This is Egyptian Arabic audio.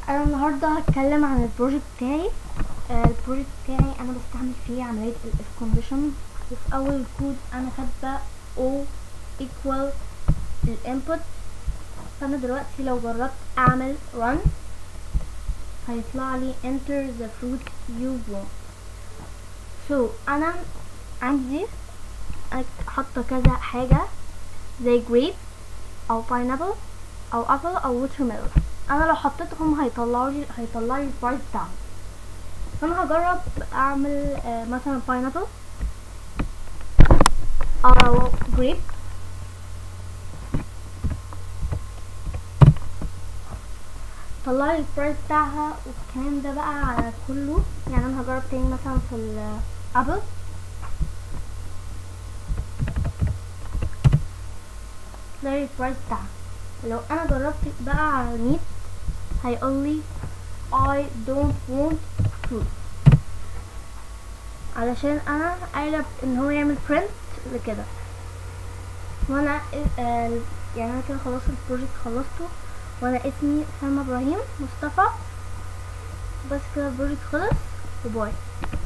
انا النهارده هتكلم عن البروجكت بتاعي آه، البروجكت بتاعي انا بستعمل فيه عمليه الاف كونديشن وفي اول الكود انا كاتبه o equal الانبوت فانا دلوقتي لو جربت اعمل run هيطلع لي enter the fruit you want so انا عندي حاطه كذا حاجه زي grape او pineapple او apple او watermelon انا لو حطيتهم هيطلعوا لي هيطلع لي البرايس بتاعهم فانا هجرب اعمل آه مثلا pineapple او grape طلع لي البرايس بتاعها والكلام ده بقى على كله يعني انا هجرب تاني مثلا في الابل تلاقي البرايس بتاعها لو انا جربت بقى على الميت هيقول لي I don't want fruit علشان انا قايله ان هو يعمل print لكده وانا آه يعني انا كده خلاص البروجكت خلصته وانا اسمي سلمى ابراهيم مصطفى بس كده البروجكت خلص وباي